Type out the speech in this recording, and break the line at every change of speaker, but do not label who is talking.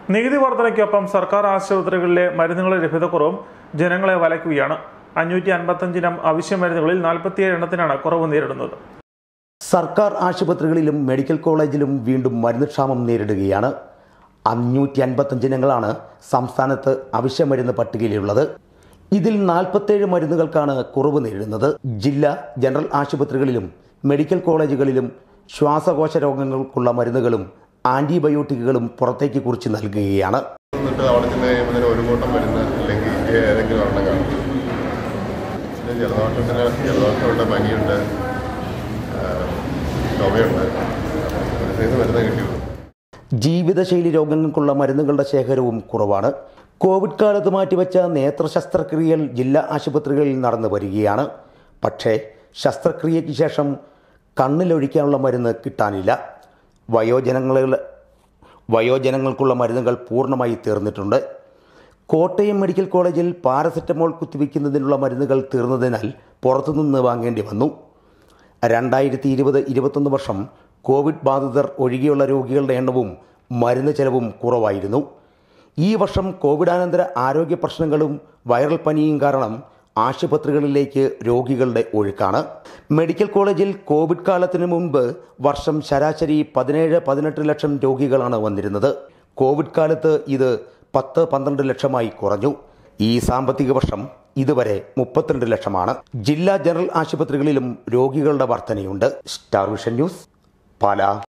നികുതി വർധനയ്ക്കൊപ്പം സർക്കാർ ആശുപത്രികളിലെ മരുന്നുകളുടെ ലഭ്യതക്കുറവും ജനങ്ങളെ വലയ്ക്കുകയാണ് അഞ്ഞൂറ്റി അൻപത്തഞ്ചിനം അവശ്യ മരുന്നുകളിൽ നാൽപ്പത്തിയേഴ് എണ്ണത്തിനാണ് കുറവ് നേരിടുന്നത്
സർക്കാർ ആശുപത്രികളിലും മെഡിക്കൽ കോളേജിലും വീണ്ടും മരുന്ന് ക്ഷാമം നേരിടുകയാണ് അഞ്ഞൂറ്റി അൻപത്തഞ്ച് ഇനങ്ങളാണ് സംസ്ഥാനത്ത് അവശ്യമരുന്ന് പട്ടികയിലുള്ളത് ഇതിൽ നാൽപ്പത്തേഴ് മരുന്നുകൾക്കാണ് കുറവ് നേരിടുന്നത് ജില്ലാ ജനറൽ ആശുപത്രികളിലും മെഡിക്കൽ കോളേജുകളിലും ശ്വാസകോശ രോഗങ്ങൾക്കുള്ള മരുന്നുകളും ആൻറ്റിബയോട്ടിക്കുകളും പുറത്തേക്ക് കുറിച്ച് നൽകുകയാണ്
എന്നിട്ട് അവിടെ ചെന്ന് കഴിയുമ്പോൾ ഒരു കൂട്ടം മരുന്ന് അല്ലെങ്കിൽ ഏതെങ്കിലും ഒരെണ്ണം കാണും പിന്നെ ജലദോഷത്തിന് ജലദോഷമുണ്ട് പനിയുണ്ട് ആ, ചുമയുണ്ട് ഒരു സൈസ് മരുന്ന് കിട്ടിയുള്ളൂ
ജീവിതശൈലി രോഗങ്ങൾക്കുള്ള മരുന്നുകളുടെ ശേഖരവും കുറവാണ് കോവിഡ് കാലത്ത് മാറ്റിവെച്ച നേത്ര ശസ്ത്രക്രിയകൾ ജില്ലാ ആശുപത്രികളിൽ നടന്നു വരികയാണ് പക്ഷേ ശസ്ത്രക്രിയയ്ക്ക് ശേഷം കണ്ണിലൊഴിക്കാനുള്ള മരുന്ന് കിട്ടാനില്ല വയോജനങ്ങളിൽ വയോജനങ്ങൾക്കുള്ള മരുന്നുകൾ പൂർണ്ണമായി തീർന്നിട്ടുണ്ട് കോട്ടയം മെഡിക്കൽ കോളേജിൽ പാരസെറ്റമോൾ കുത്തിവെക്കുന്നതിനുള്ള മരുന്നുകൾ തീർന്നതിനാൽ പുറത്തുനിന്ന് വാങ്ങേണ്ടി വന്നു രണ്ടായിരത്തി ഇരുപത് ഇരുപത്തൊന്ന് വർഷം കോവിഡ് ബാധിതർ ഒഴികെയുള്ള രോഗികളുടെ എണ്ണവും മരുന്ന് ചെലവും കുറവായിരുന്നു ഈ വർഷം കോവിഡാനന്തര ആരോഗ്യ പ്രശ്നങ്ങളും വൈറൽ പനിയും കാരണം ആശുപത്രികളിലേക്ക് രോഗികളുടെ ഒഴുക്കാണ് മെഡിക്കൽ കോളേജിൽ കോവിഡ് കാലത്തിന് മുൻപ് വർഷം ശരാശരി പതിനേഴ് പതിനെട്ട് ലക്ഷം രോഗികളാണ് വന്നിരുന്നത് കോവിഡ് കാലത്ത് ഇത് പത്ത് പന്ത്രണ്ട് ലക്ഷമായി കുറഞ്ഞു ഈ സാമ്പത്തിക വർഷം ഇതുവരെ മുപ്പത്തിരണ്ട് ലക്ഷമാണ് ജില്ലാ ജനറൽ ആശുപത്രികളിലും രോഗികളുടെ വർധനയുണ്ട് സ്റ്റാർ വിഷൻ ന്യൂസ് പാലാ